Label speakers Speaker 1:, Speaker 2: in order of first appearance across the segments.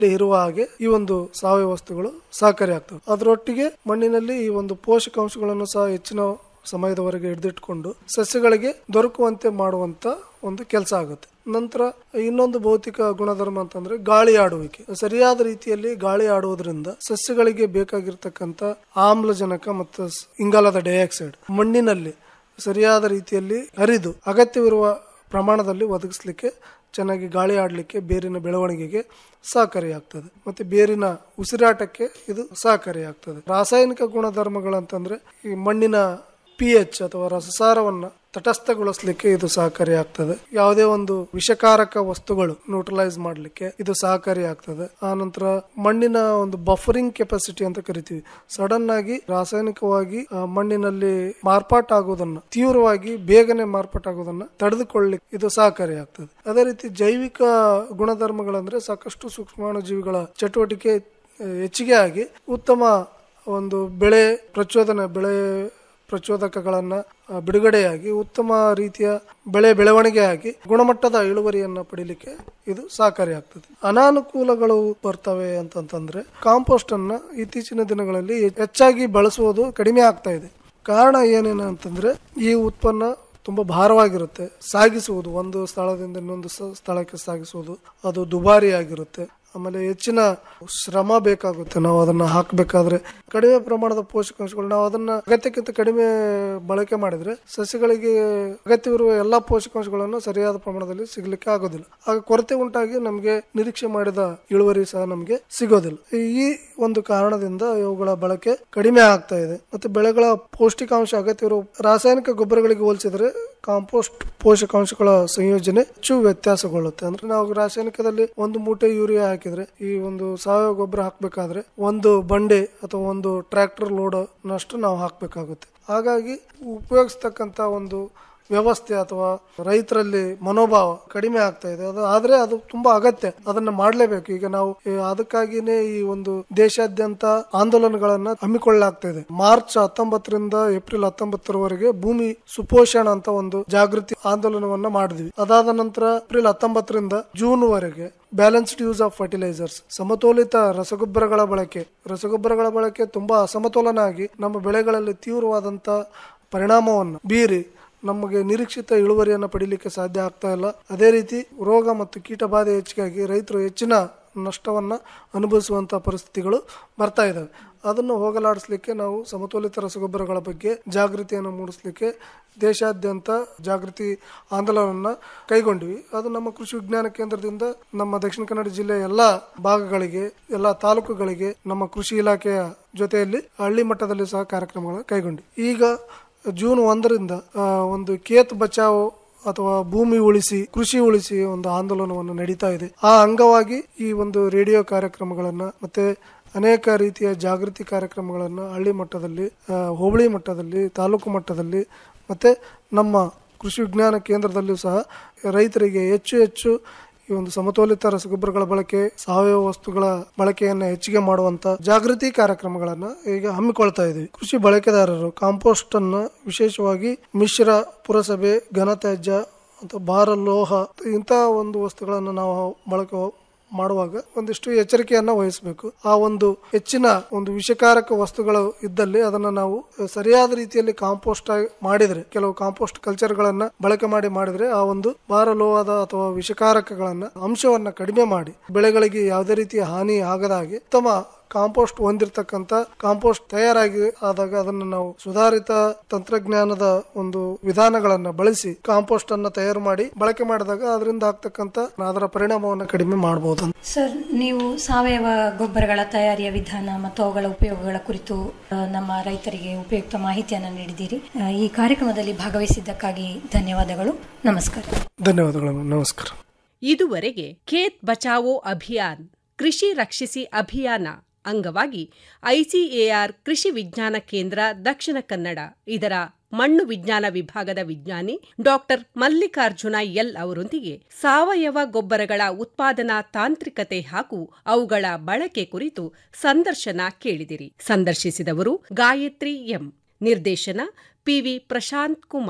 Speaker 1: ಇರುವ ಹಾಗೆ ಈ ಒಂದು ಸಾವಯವ ವಸ್ತುಗಳು ಸಹಕಾರಿ ಆಗ್ತವೆ ಅದರೊಟ್ಟಿಗೆ ಮಣ್ಣಿನಲ್ಲಿ ಈ ಒಂದು ಪೋಷಕಾಂಶಗಳನ್ನು ಸಹ ಹೆಚ್ಚಿನ ಸಮಯದವರೆಗೆ ಹಿಡಿದಿಟ್ಕೊಂಡು ಸಸ್ಯಗಳಿಗೆ ದೊರಕುವಂತೆ ಮಾಡುವಂತ ಒಂದು ಕೆಲಸ ಆಗುತ್ತೆ ನಂತರ ಇನ್ನೊಂದು ಭೌತಿಕ ಗುಣಧರ್ಮ ಅಂತಂದ್ರೆ ಗಾಳಿ ಆಡುವಿಕೆ ಸರಿಯಾದ ರೀತಿಯಲ್ಲಿ ಗಾಳಿ ಆಡುವುದರಿಂದ ಸಸ್ಯಗಳಿಗೆ ಬೇಕಾಗಿರ್ತಕ್ಕಂಥ ಆಮ್ಲಜನಕ ಮತ್ತು ಸ್- ಇಂಗಾಲದ ಡೈಆಕ್ಸೈಡ್ ಮಣ್ಣಿನಲ್ಲಿ ಸರಿಯಾದ ರೀತಿಯಲ್ಲಿ ಹರಿದು ಅಗತ್ಯವಿರುವ ಪ್ರಮಾಣದಲ್ಲಿ ಒದಗಿಸ್ಲಿಕ್ಕೆ ಚೆನ್ನಾಗಿ ಗಾಳಿ ಆಡಲಿಕ್ಕೆ ಬೇರಿನ ಬೆಳವಣಿಗೆಗೆ ಸಹಕಾರಿಯಾಗ್ತದೆ ಮತ್ತೆ ಬೇರಿನ ಉಸಿರಾಟಕ್ಕೆ ಇದು ಸಹಕಾರಿಯಾಗ್ತದೆ ರಾಸಾಯನಿಕ ಗುಣಧರ್ಮಗಳಂತಂದ್ರೆ ಈ ಮಣ್ಣಿನ ಪಿ ಎಚ್ ಅಥವಾ ರಸಸಾರವನ್ನ ತಟಸ್ಥಗೊಳಿಸಲಿಕ್ಕೆ ಇದು ಸಹಕಾರಿಯಾಗ್ತದೆ ಯಾವುದೇ ಒಂದು ವಿಷಕಾರಕ ವಸ್ತುಗಳು ನ್ಯೂಟ್ರಲೈಸ್ ಮಾಡಲಿಕ್ಕೆ ಇದು ಸಹಕಾರಿಯಾಗ್ತದೆ ಆ ನಂತರ ಮಣ್ಣಿನ ಒಂದು ಬಫರಿಂಗ್ ಕೆಪಾಸಿಟಿ ಅಂತ ಕರಿತೀವಿ ಸಡನ್ ಆಗಿ ರಾಸಾಯನಿಕವಾಗಿ ಆ, ಮಣ್ಣಿನಲ್ಲಿ ಮಾರ್ಪಾಟಾಗುವುದನ್ನ ತೀವ್ರವಾಗಿ ಬೇಗನೆ ಮಾರ್ಪಾಟಾಗುವುದನ್ನ ತಡೆದುಕೊಳ್ಳಲಿಕ್ಕೆ ಇದು ಸಹಕಾರಿಯಾಗ್ತದೆ ಅದೇ ರೀತಿ ಜೈವಿಕ ಗುಣಧರ್ಮಗಳಂದ್ರೆ ಸಾಕಷ್ಟು ಸೂಕ್ಷ್ಮಾಣುಜೀವಿಗಳ ಚಟುವಟಿಕೆ ಆ, ಹೆಚ್ಚಿಗೆ ಆಗಿ ಉತ್ತಮ ಒಂದು ಬೆಳೆ ಪ್ರಚೋದನೆ ಬೆಳೆ ಪ್ರಚೋದಕಗಳನ್ನ ಆ, ಬಿಡುಗಡೆಯಾಗಿ ಉತ್ತಮ ರೀತಿಯ ಬೆಳೆ ಬೆಳವಣಿಗೆ ಆಗಿ ಗುಣಮಟ್ಟದ ಇಳುವರಿಯನ್ನ ಪಡಿಲಿಕ್ಕೆ ಇದು ಸಹಕಾರಿಯಾಗ್ತದೆ ಅನಾನುಕೂಲಗಳು ಬರ್ತವೆ ಅಂತಂತಂದ್ರೆ ಕಾಂಪೋಸ್ಟ್ ಅನ್ನ ಇತ್ತೀಚಿನ ದಿನಗಳಲ್ಲಿ ಹೆಚ್ಚಾಗಿ ಬಳಸುವುದು ಕಡಿಮೆ ಆಗ್ತಾ ಇದೆ ಕಾರಣ ಏನೇನು ಅಂತಂದ್ರೆ ಈ ಉತ್ಪನ್ನ ತುಂಬಾ ಭಾರವಾಗಿರುತ್ತೆ ಸಾಗಿಸುವುದು ಒಂದು ಸ್ಥಳದಿಂದ ಇನ್ನೊಂದು ಸ- ಸ್ಥಳಕ್ಕೆ ಸಾಗಿಸುವುದು ಅದು ದುಬಾರಿ ಆಗಿರುತ್ತೆ ಆಮೇಲೆ ಹೆಚ್ಚಿನ ಶ್ರಮ ಬೇಕಾಗುತ್ತೆ ನಾವು ಅದನ್ನ ಹಾಕಬೇಕಾದ್ರೆ ಕಡಿಮೆ ಪ್ರಮಾಣದ ಪೋಷಕಾಂಶಗಳು ನಾವು ಅದನ್ನ ಅಗತ್ಯಕ್ಕಿಂತ ಕಡಿಮೆ ಬಳಕೆ ಮಾಡಿದ್ರೆ ಸಸ್ಯಗಳಿಗೆ ಅಗತ್ಯವಿರುವ ಎಲ್ಲಾ ಪೋಷಕಾಂಶಗಳನ್ನು ಸರಿಯಾದ ಪ್ರಮಾಣದಲ್ಲಿ ಸಿಗ್ಲಿಕ್ಕೆ ಆಗೋದಿಲ್ಲ ಆಗ ಕೊರತೆ ಉಂಟಾಗಿ ನಮಗೆ ನಿರೀಕ್ಷೆ ಮಾಡಿದ ಇಳುವರಿ ಸಹ ನಮಗೆ ಸಿಗೋದಿಲ್ಲ ಈ ಒಂದು ಕಾರಣದಿಂದ ಇವುಗಳ ಬಳಕೆ ಕಡಿಮೆ ಆಗ್ತಾ ಇದೆ ಮತ್ತೆ ಬೆಳೆಗಳ ಪೌಷ್ಟಿಕಾಂಶ ಅಗತ್ಯವಿರುವ ರಾಸಾಯನಿಕ ಗೊಬ್ಬರಗಳಿಗೆ ಹೋಲಿಸಿದ್ರೆ ಕಾಂಪೋಸ್ಟ್ ಪೋಷಕಾಂಶಗಳ ಸಂಯೋಜನೆ ಹೆಚ್ಚು ವ್ಯತ್ಯಾಸಗೊಳ್ಳುತ್ತೆ ಅಂದ್ರೆ ನಾವು ರಾಸಾಯನಿಕದಲ್ಲಿ ಒಂದು ಮೂಟೆ ಯೂರಿಯಾ ಹಾಕಿದ್ರೆ ಈ ಒಂದು ಸಾವಯವ ಗೊಬ್ಬರ ಹಾಕ್ಬೇಕಾದ್ರೆ ಒಂದು ಬಂಡೆ ಅಥವಾ ಒಂದು ಟ್ರ್ಯಾಕ್ಟರ್ ಲೋಡ್ ನಷ್ಟು ನಾವು ಹಾಕ್ಬೇಕಾಗುತ್ತೆ ಹಾಗಾಗಿ ಉಪಯೋಗಿಸ್ತಕ್ಕಂತ ಒಂದು ವ್ಯವಸ್ಥೆ ಅಥವಾ ರೈತರಲ್ಲಿ ಮನೋಭಾವ ಕಡಿಮೆ ಆಗ್ತಾ ಇದೆ ಅದು ಆದ್ರೆ ಅದು ತುಂಬಾ ಅಗತ್ಯ ಅದನ್ನ ಮಾಡಲೇಬೇಕು ಈಗ ನಾವು ಈ ಅದಕ್ಕಾಗಿನೇ ಈ ಒಂದು ದೇಶಾದ್ಯಂತ ಆಂದೋಲನಗಳನ್ನ ಹಮ್ಮಿಕೊಳ್ಳಲಾಗ್ತಾ ಇದೆ ಮಾರ್ಚ್ ಹತ್ತೊಂಬತ್ತರಿಂದ ಏಪ್ರಿಲ್ ಹತ್ತೊಂಬತ್ತರವರೆಗೆ ಭೂಮಿ ಸುಪೋಷಣ ಅಂತ ಒಂದು ಜಾಗೃತಿ ಆಂದೋಲನವನ್ನ ಮಾಡಿದ್ವಿ ಅದಾದ ನಂತರ ಏಪ್ರಿಲ್ ಹತ್ತೊಂಬತ್ತರಿಂದ ಜೂನ್ ವರೆಗೆ ಬ್ಯಾಲೆನ್ಸ್ಡ್ ಯೂಸ್ ಆಫ್ ಫರ್ಟಿಲೈಸರ್ಸ್ ಸಮತೋಲಿತ ರಸಗೊಬ್ಬರಗಳ ಬಳಕೆ ರಸಗೊಬ್ಬರಗಳ ಬಳಕೆ ತುಂಬಾ ಅಸಮತೋಲನ ಆಗಿ ನಮ್ಮ ಬೆಳೆಗಳಲ್ಲಿ ತೀವ್ರವಾದಂತ ಪರಿಣಾಮವನ್ನು ಬೀರಿ ನಮಗೆ ನಿರೀಕ್ಷಿತ ಇಳುವರಿಯನ್ನು ಪಡಿಲಿಕ್ಕೆ ಸಾಧ್ಯ ಆಗ್ತಾ ಇಲ್ಲ ಅದೇ ರೀತಿ ರೋಗ ಮತ್ತು ಕೀಟ ಬಾಧೆ ಹೆಚ್ಚಿಗಾಗಿ ರೈತರು ಹೆಚ್ಚಿನ ನಷ್ಟವನ್ನ ಅನುಭವಿಸುವಂತಹ ಪರಿಸ್ಥಿತಿಗಳು ಬರ್ತಾ ಇದ್ದಾವೆ ಅದನ್ನು ಹೋಗಲಾಡಿಸ್ಲಿಕ್ಕೆ ನಾವು ಸಮತೋಲಿತ ರಸಗೊಬ್ಬರಗಳ ಬಗ್ಗೆ ಜಾಗೃತಿಯನ್ನು ಮೂಡಿಸ್ಲಿಕ್ಕೆ ದೇಶಾದ್ಯಂತ ಜಾಗೃತಿ ಆಂದೋಲನವನ್ನ ಕೈಗೊಂಡ್ವಿ ಅದು ನಮ್ಮ ಕೃಷಿ ವಿಜ್ಞಾನ ಕೇಂದ್ರದಿಂದ ನಮ್ಮ ದಕ್ಷಿಣ ಕನ್ನಡ ಜಿಲ್ಲೆಯ ಎಲ್ಲಾ ಭಾಗಗಳಿಗೆ ಎಲ್ಲಾ ತಾಲೂಕುಗಳಿಗೆ ನಮ್ಮ ಕೃಷಿ ಇಲಾಖೆಯ ಜೊತೆಯಲ್ಲಿ ಹಳ್ಳಿ ಮಟ್ಟದಲ್ಲಿ ಸಹ ಕಾರ್ಯಕ್ರಮಗಳನ್ನು ಕೈಗೊಂಡ್ವಿ ಈಗ ಜೂನ್ ಒಂದರಿಂದ ಆ, ಒಂದು ಕೇತ್ ಬಚಾವ್ ಅಥವಾ ಭೂಮಿ ಉಳಿಸಿ ಕೃಷಿ ಉಳಿಸಿ ಒಂದು ಆಂದೋಲನವನ್ನು ನಡೀತಾ ಇದೆ ಆ ಅಂಗವಾಗಿ ಈ ಒಂದು ರೇಡಿಯೋ ಕಾರ್ಯಕ್ರಮಗಳನ್ನ ಮತ್ತೆ ಅನೇಕ ರೀತಿಯ ಜಾಗೃತಿ ಕಾರ್ಯಕ್ರಮಗಳನ್ನ ಹಳ್ಳಿ ಮಟ್ಟದಲ್ಲಿ ಆ, ಹೋಬಳಿ ಮಟ್ಟದಲ್ಲಿ ತಾಲೂಕು ಮಟ್ಟದಲ್ಲಿ ಮತ್ತೆ ನಮ್ಮ ಕೃಷಿ ವಿಜ್ಞಾನ ಕೇಂದ್ರದಲ್ಲೂ ಸಹ ರೈತರಿಗೆ ಹೆಚ್ಚು ಹೆಚ್ಚು ಈ ಒಂದು ಸಮತೋಲಿತ ರಸಗೊಬ್ಬರಗಳ ಬಳಕೆ ಸಾವಯವ ವಸ್ತುಗಳ ಬಳಕೆಯನ್ನ ಹೆಚ್ಚಿಗೆ ಮಾಡುವಂತ ಜಾಗೃತಿ ಕಾರ್ಯಕ್ರಮಗಳನ್ನ ಈಗ ಹಮ್ಮಿಕೊಳ್ತಾ ಇದ್ದೀವಿ ಕೃಷಿ ಬಳಕೆದಾರರು ಕಾಂಪೋಸ್ಟ್ ಅನ್ನ ವಿಶೇಷವಾಗಿ ಮಿಶ್ರ ಪುರಸಭೆ ಘನತ್ಯಾಜ್ಯ ಅಥವಾ ಭಾರ ಲೋಹ ಇಂತಹ ಒಂದು ವಸ್ತುಗಳನ್ನು ನಾವು ಬಳಕೆ ಮಾಡುವಾಗ ಒಂದಿಷ್ಟು ಎಚ್ಚರಿಕೆಯನ್ನ ವಹಿಸಬೇಕು ಆ ಒಂದು ಹೆಚ್ಚಿನ ಒಂದು ವಿಷಕಾರಕ ವಸ್ತುಗಳು ಇದ್ದಲ್ಲಿ ಅದನ್ನ ನಾವು ಸರಿಯಾದ ರೀತಿಯಲ್ಲಿ ಕಾಂಪೋಸ್ಟ್ ಆಗಿ ಮಾಡಿದ್ರೆ ಕೆಲವು ಕಾಂಪೋಸ್ಟ್ ಕಲ್ಚರ್ ಗಳನ್ನ ಬಳಕೆ ಮಾಡಿ ಮಾಡಿದ್ರೆ ಆ ಒಂದು ಭಾರ ಲೋಹದ ಅಥವಾ ವಿಷಕಾರಕಗಳನ್ನ ಅಂಶವನ್ನ ಕಡಿಮೆ ಮಾಡಿ ಬೆಳೆಗಳಿಗೆ ಯಾವುದೇ ರೀತಿಯ ಹಾನಿ ಆಗದ ಹಾಗೆ ಉತ್ತಮ ಕಾಂಪೋಸ್ಟ್ ಹೊಂದಿರತಕ್ಕಂತ ಕಾಂಪೋಸ್ಟ್ ತಯಾರಾಗಿ ಆದಾಗ ಅದನ್ನು ನಾವು ಸುಧಾರಿತ ತಂತ್ರಜ್ಞಾನದ ಒಂದು ವಿಧಾನಗಳನ್ನ ಬಳಸಿ ಕಾಂಪೋಸ್ಟ್ ಅನ್ನ ತಯಾರು ಮಾಡಿ ಬಳಕೆ ಮಾಡಿದಾಗ ಅದರಿಂದ ಆಗ್ತಕ್ಕಂತ ಅದರ ಪರಿಣಾಮವನ್ನು ಕಡಿಮೆ ಮಾಡಬಹುದು
Speaker 2: ಸರ್ ನೀವು ಸಾವಯವ ಗೊಬ್ಬರಗಳ ತಯಾರಿಯ ವಿಧಾನ ಮತ್ತು ಅವುಗಳ ಉಪಯೋಗಗಳ ಕುರಿತು ಆ, ನಮ್ಮ ರೈತರಿಗೆ ಉಪಯುಕ್ತ ಮಾಹಿತಿಯನ್ನು ನೀಡಿದ್ದೀರಿ ಆ, ಈ ಕಾರ್ಯಕ್ರಮದಲ್ಲಿ ಭಾಗವಹಿಸಿದ್ದಕ್ಕಾಗಿ ಧನ್ಯವಾದಗಳು ನಮಸ್ಕಾರ
Speaker 1: ಧನ್ಯವಾದಗಳು ನಮಸ್ಕಾರ
Speaker 3: ಇದುವರೆಗೆ ಖೇತ್ ಬಚಾವೋ ಅಭಿಯಾನ್ ಕೃಷಿ ರಕ್ಷಿಸಿ ಅಭಿಯಾನ ಅಂಗವಾಗಿ ಐಸಿಎಆರ್ ಕೃಷಿ ವಿಜ್ಞಾನ ಕೇಂದ್ರ ದಕ್ಷಿಣ ಕನ್ನಡ ಇದರ ಮಣ್ಣು ವಿಜ್ಞಾನ ವಿಭಾಗದ ವಿಜ್ಞಾನಿ ಡಾಕ್ಟರ್ ಮಲ್ಲಿಕಾರ್ಜುನ ಎಲ್ ಅವರೊಂದಿಗೆ ಸಾವಯವ ಗೊಬ್ಬರಗಳ ಉತ್ಪಾದನಾ ತಾಂತ್ರಿಕತೆ ಹಾಗೂ ಅವುಗಳ ಬಳಕೆ ಕುರಿತು ಸಂದರ್ಶನ ಕೇಳಿದಿರಿ ಸಂದರ್ಶಿಸಿದವರು ಗಾಯತ್ರಿ ಎಂ ನಿರ್ದೇಶನ ಪಿವಿ ಪ್ರಶಾಂತ್ ಕುಮಾರ್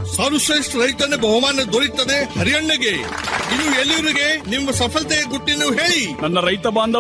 Speaker 4: ಸರ್ವಶ್ರೇಷ್ಠ ರೈತನ ಬಹುಮಾನ ದೊರೆಯುತ್ತದೆ ಹರಿಯಣ್ಣಗೆ ಇದು ಎಲ್ಲಿವರಿಗೆ ನಿಮ್ಮ ಸಫಲತೆಯ ಗುಟ್ಟಿನ ಹೇಳಿ
Speaker 5: ನನ್ನ ರೈತ ಬಾಂಧವ